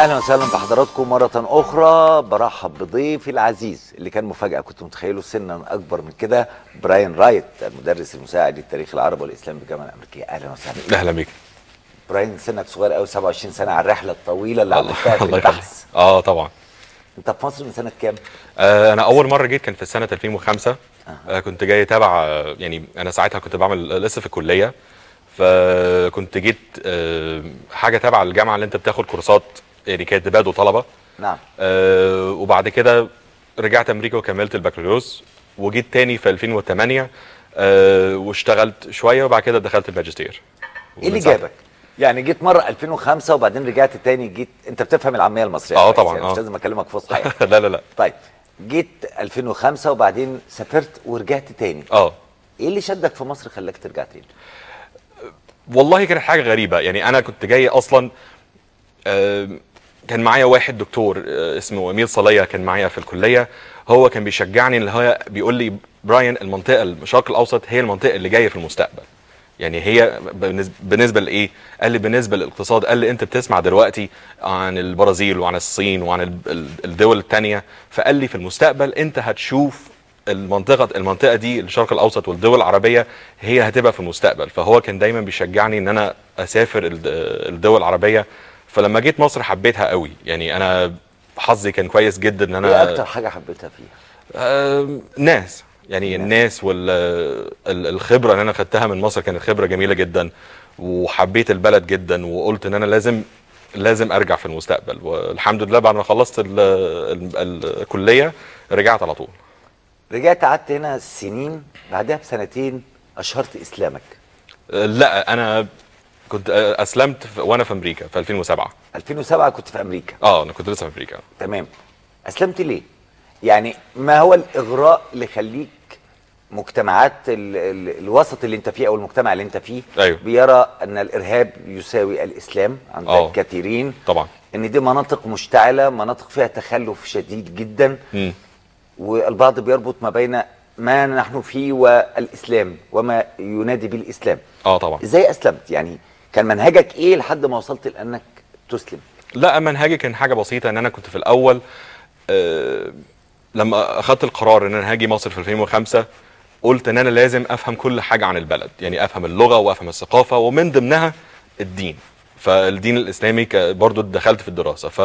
اهلا وسهلا بحضراتكم مره اخرى برحب بضيفي العزيز اللي كان مفاجاه كنت متخيله سنا اكبر من كده براين رايت المدرس المساعد للتاريخ العربي والاسلام بالجامعه الامريكيه اهلا وسهلا اهلا بيك براين سنك صغير قوي 27 سنه على الرحله الطويله اللي عملتها في الله يخليك البحث اه طبعا انت في مصر من سنه كام؟ آه انا اول مره جيت كان في سنه 2005 آه كنت جاي تابع آه، يعني انا ساعتها كنت بعمل لسه في الكليه فكنت جيت آه حاجه تابعه الجامعه اللي انت بتاخد كورسات يعني كانت بدو طلبه نعم آه وبعد كده رجعت امريكا وكملت البكالوريوس وجيت تاني في 2008 آه واشتغلت شويه وبعد كده دخلت الماجستير ايه اللي ومن ساعتها- جابك؟ يعني جيت مره 2005 وبعدين رجعت تاني جيت انت بتفهم العاميه المصريه آه كويس، طبعاً، يعني مش آه. لازم اكلمك فصحى يعني. لا لا لا طيب جيت 2005 وبعدين سافرت ورجعت تاني اه ايه اللي شدك في مصر خلاك ترجع تاني؟ والله كانت حاجه غريبه يعني انا كنت جاي اصلا آه، كان معايا واحد دكتور آه، اسمه امير صليه كان معايا في الكليه هو كان بيشجعني اللي هو بيقول لي براين المنطقه الشرق الاوسط هي المنطقه اللي جايه في المستقبل يعني هي بالنسبه بالنسبه لايه؟ قال لي بالنسبه للاقتصاد قال لي انت بتسمع دلوقتي عن البرازيل وعن الصين وعن ال- ال- الدول الثانيه فقال لي في المستقبل انت هتشوف المنطقه المنطقه دي الشرق الاوسط والدول العربيه هي هتبقى في المستقبل فهو كان دايما بيشجعني ان انا اسافر الد- الدول العربيه فلما جيت مصر حبيتها قوي يعني انا حظي كان كويس جدا ان ايه انا اكتر حاجه حبيتها فيها؟ آم، ناس يعني الناس والخبره اللي انا خدتها من مصر كانت خبره جميله جدا وحبيت البلد جدا وقلت ان انا لازم لازم ارجع في المستقبل والحمد لله بعد ما خلصت ال ال الكليه رجعت على طول رجعت قعدت هنا سنين بعدها بسنتين اشهرت اسلامك آه، لا انا كنت آه، اسلمت في- وانا في امريكا في 2007 2007 كنت في امريكا اه انا كنت لسه في امريكا تمام اسلمت ليه يعني ما هو الاغراء اللي يخليك مجتمعات ال ال الوسط اللي انت فيه او المجتمع اللي انت فيه أيوه. بيرى ان الارهاب يساوي الاسلام عند آه. الكثيرين طبعا ان دي مناطق مشتعله مناطق فيها تخلف شديد جدا مم. والبعض بيربط ما بين ما نحن فيه والاسلام وما ينادي بالاسلام اه طبعا ازاي اسلمت يعني كان منهجك ايه لحد ما وصلت لانك تسلم لا منهجي كان حاجه بسيطه ان انا كنت في الاول آه لما اخدت القرار ان انا هاجي مصر في 2005 قلت ان انا لازم افهم كل حاجه عن البلد يعني افهم اللغه وافهم الثقافه ومن ضمنها الدين فالدين الاسلامي ك- برضو دخلت في الدراسه ف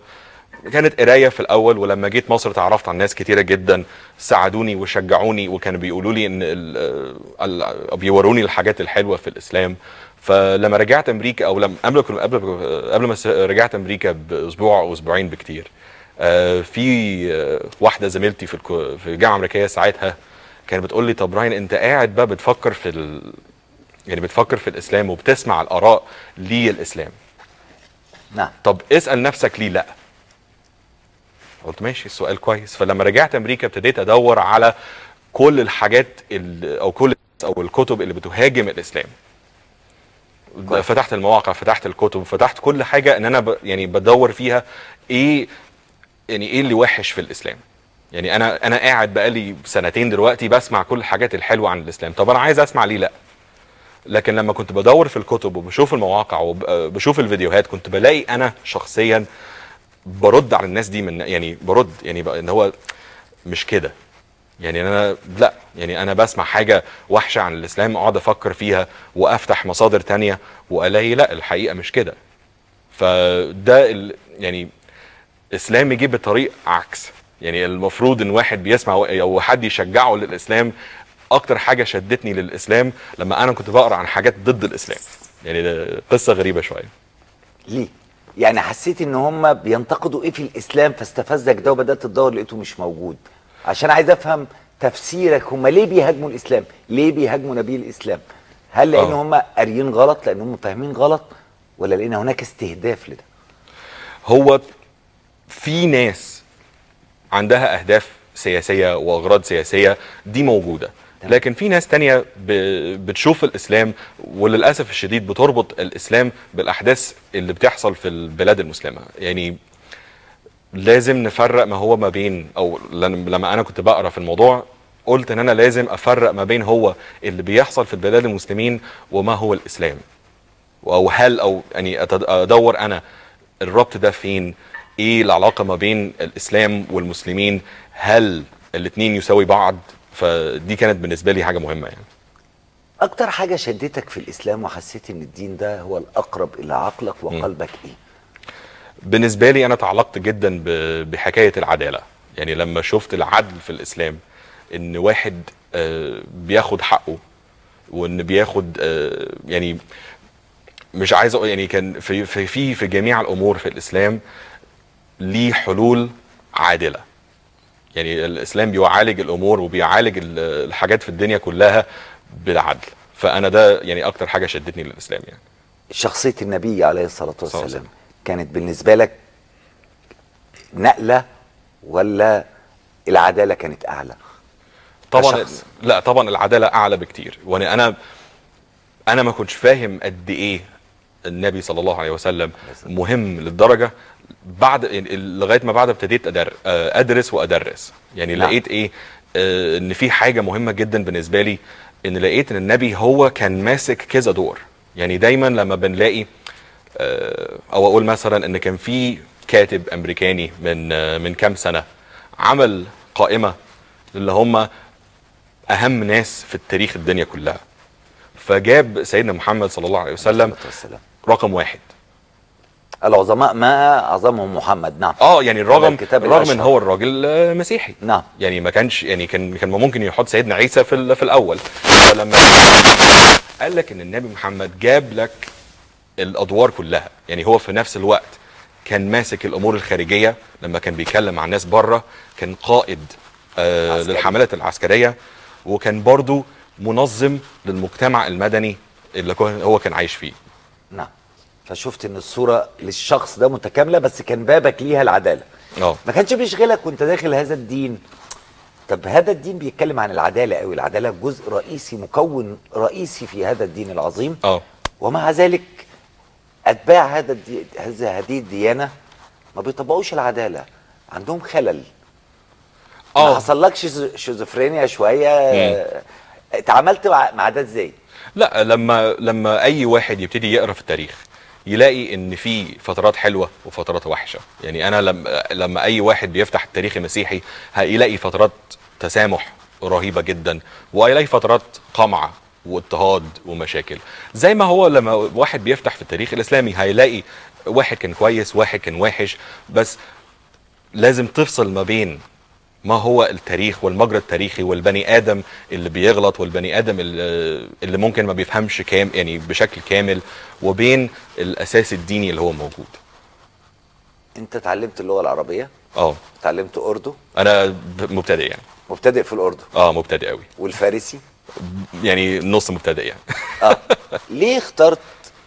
كانت قرايه في الاول ولما جيت مصر تعرفت عن ناس كتيره جدا ساعدوني وشجعوني وكانوا بيقولوا لي ان ال- ال- بيوروني الحاجات الحلوه في الاسلام فلما رجعت امريكا او لما قبل قبل قبل ما س- رجعت امريكا باسبوع او اسبوعين بكتير آه، في آه، واحده زميلتي في الكو- في الجامعه الامريكيه ساعتها كانت بتقول لي طب راين انت قاعد بقى بتفكر في ال... يعني بتفكر في الاسلام وبتسمع الاراء للاسلام نعم طب اسال نفسك ليه لا قلت ماشي السؤال كويس فلما رجعت امريكا ابتديت ادور على كل الحاجات ال- او كل او الكتب اللي بتهاجم الاسلام كويس. فتحت المواقع فتحت الكتب فتحت كل حاجه ان انا ب يعني بدور فيها ايه يعني ايه اللي وحش في الاسلام يعني انا انا قاعد بقالي سنتين دلوقتي بسمع كل الحاجات الحلوه عن الاسلام طب انا عايز اسمع ليه لا لكن لما كنت بدور في الكتب وبشوف المواقع وبشوف الفيديوهات كنت بلاقي انا شخصيا برد على الناس دي من يعني برد يعني بقى ان هو مش كده يعني انا لا يعني انا بسمع حاجه وحشه عن الاسلام اقعد افكر فيها وافتح مصادر تانية والاقي لا الحقيقه مش كده فده ال يعني اسلام يجيب بطريق عكس يعني المفروض ان واحد بيسمع او حد يشجعه للاسلام اكتر حاجه شدتني للاسلام لما انا كنت بقرا عن حاجات ضد الاسلام يعني ده قصه غريبه شويه ليه يعني حسيت ان هم بينتقدوا ايه في الاسلام فاستفزك ده وبدات تدور لقيته مش موجود عشان عايز افهم تفسيرك هم ليه بيهاجموا الاسلام ليه بيهاجموا نبي الاسلام هل لان آه. هم قاريين غلط لان هم فاهمين غلط ولا لان هناك استهداف لده هو في ناس عندها اهداف سياسيه واغراض سياسيه دي موجوده تمام. لكن في ناس تانية ب- بتشوف الاسلام وللاسف الشديد بتربط الاسلام بالاحداث اللي بتحصل في البلاد المسلمه يعني لازم نفرق ما هو ما بين او لن- لما انا كنت بقرا في الموضوع قلت ان انا لازم افرق ما بين هو اللي بيحصل في البلاد المسلمين وما هو الاسلام او هل او يعني أتد- ادور انا الربط ده فين ايه العلاقه ما بين الاسلام والمسلمين هل الاتنين يساوي بعض فدي كانت بالنسبه لي حاجه مهمه يعني اكتر حاجه شدتك في الاسلام وحسيت ان الدين ده هو الاقرب الى عقلك وقلبك ايه بالنسبه لي انا تعلقت جدا ب- بحكايه العداله يعني لما شفت العدل في الاسلام ان واحد آه، بياخد حقه وان بياخد آه، يعني مش عايز اقول يعني كان في في في في جميع الامور في الاسلام ليه حلول عادله يعني الاسلام بيعالج الامور وبيعالج ال- الحاجات في الدنيا كلها بالعدل فانا ده يعني اكتر حاجه شدتني للاسلام يعني شخصيه النبي عليه الصلاه صلى الله عليه والسلام وسلم. كانت بالنسبه لك نقله ولا العداله كانت اعلى طبعا كشخص. لا طبعا العداله اعلى بكتير وانا انا انا ما كنتش فاهم قد ايه النبي صلى الله عليه وسلم مهم للدرجه بعد يعني لغايه ما بعد ابتديت أدر آه، ادرس وادرس يعني نعم. لقيت ايه آه، ان في حاجه مهمه جدا بالنسبه لي ان لقيت ان النبي هو كان ماسك كذا دور يعني دايما لما بنلاقي آه، او اقول مثلا ان كان في كاتب امريكاني من آه، من كام سنه عمل قائمه اللي هم اهم ناس في التاريخ الدنيا كلها فجاب سيدنا محمد صلى الله عليه وسلم الصلاة والسلام. رقم واحد العظماء ما اعظمهم محمد نعم اه يعني هذا الرغم الكتاب الرغم ان الأشهر. هو الراجل آه، مسيحي نعم. يعني ما كانش يعني كان كان ممكن يحط سيدنا عيسى في ال- في الاول فلما قال لك ان النبي محمد جاب لك الادوار كلها يعني هو في نفس الوقت كان ماسك الامور الخارجيه لما كان بيتكلم مع الناس بره كان قائد آه عسكري. للحملات العسكريه وكان برضو منظم للمجتمع المدني اللي كان- هو كان عايش فيه نعم فشفت ان الصوره للشخص ده متكامله بس كان بابك ليها العداله اه ما كانش بيشغلك وانت داخل هذا الدين طب هذا الدين بيتكلم عن العداله قوي العداله جزء رئيسي مكون رئيسي في هذا الدين العظيم اه ومع ذلك اتباع هذا الدي... هذا هذه الديانه ما بيطبقوش العداله عندهم خلل ما اه حصلكش شيز- شيزوفرينيا شويه اتعاملت مع مع ده ازاي لا لما لما اي واحد يبتدي يقرا في التاريخ يلاقي ان في فترات حلوه وفترات وحشه يعني انا لما لما اي واحد بيفتح التاريخ المسيحي هيلاقي فترات تسامح رهيبه جدا وهيلاقي فترات قمع واضطهاد ومشاكل زي ما هو لما واحد بيفتح في التاريخ الاسلامي هيلاقي واحد كان كويس واحد كان وحش بس لازم تفصل ما بين ما هو التاريخ والمجرى التاريخي والبني ادم اللي بيغلط والبني ادم اللي, اللي ممكن ما بيفهمش كام يعني بشكل كامل وبين الاساس الديني اللي هو موجود انت اتعلمت اللغه العربيه اه اتعلمت اردو انا ب- مبتدئ يعني مبتدئ في الاردو اه مبتدئ قوي والفارسي يعني نص مبتدئ يعني اه ليه اخترت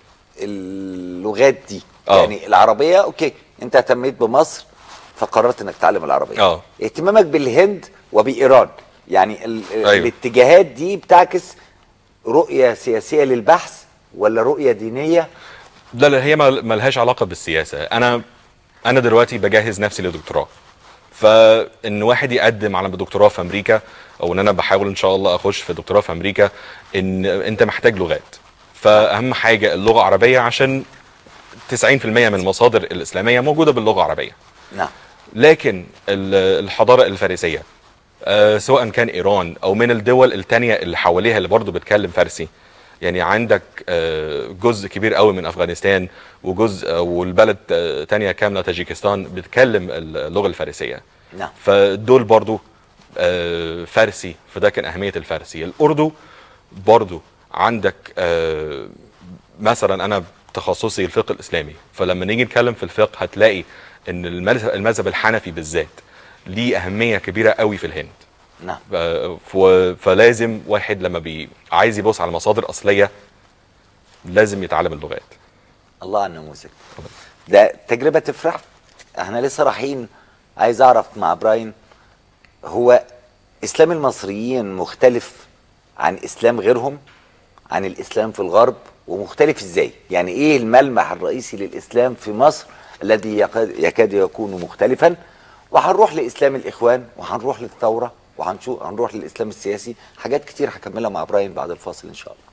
اللغات دي آه. يعني العربيه اوكي انت اهتميت بمصر فقررت انك تتعلم العربيه آه. اهتمامك بالهند وبايران يعني ال... أيوه. الاتجاهات دي بتعكس رؤيه سياسيه للبحث ولا رؤيه دينيه لا لا هي ما ما لهاش علاقه بالسياسه انا انا دلوقتي بجهز نفسي لدكتوراه فان واحد يقدم على دكتوراه في امريكا او ان انا بحاول ان شاء الله اخش في دكتوراه في امريكا ان انت محتاج لغات فاهم حاجه اللغه العربيه عشان 90% من المصادر الاسلاميه موجوده باللغه العربيه نعم لكن ال- الحضاره الفارسيه آه، سواء كان ايران او من الدول التانية اللي حواليها اللي برضو بتكلم فارسي يعني عندك آه، جزء كبير قوي من افغانستان وجزء آه، والبلد آه، تانية كامله تاجيكستان بتكلم اللغه الفارسيه نعم فدول برضو آه، فارسي فده كان اهميه الفارسي الاردو برضو عندك آه، مثلا انا تخصصي الفقه الاسلامي فلما نيجي نتكلم في الفقه هتلاقي ان المذهب المذهب الحنفي بالذات ليه اهميه كبيره قوي في الهند نعم ف- ف- فلازم واحد لما بي عايز يبص على مصادر اصليه لازم يتعلم اللغات الله على النموذج ده تجربه تفرح احنا لسه رايحين عايز اعرف مع براين هو اسلام المصريين مختلف عن اسلام غيرهم عن الاسلام في الغرب ومختلف ازاي يعني ايه الملمح الرئيسي للاسلام في مصر الذي يكاد- يكاد يكون مختلفا وهنروح لاسلام الاخوان وهنروح للثوره وهنشوف هنروح للاسلام السياسي حاجات كتير هكملها مع براين بعد الفاصل ان شاء الله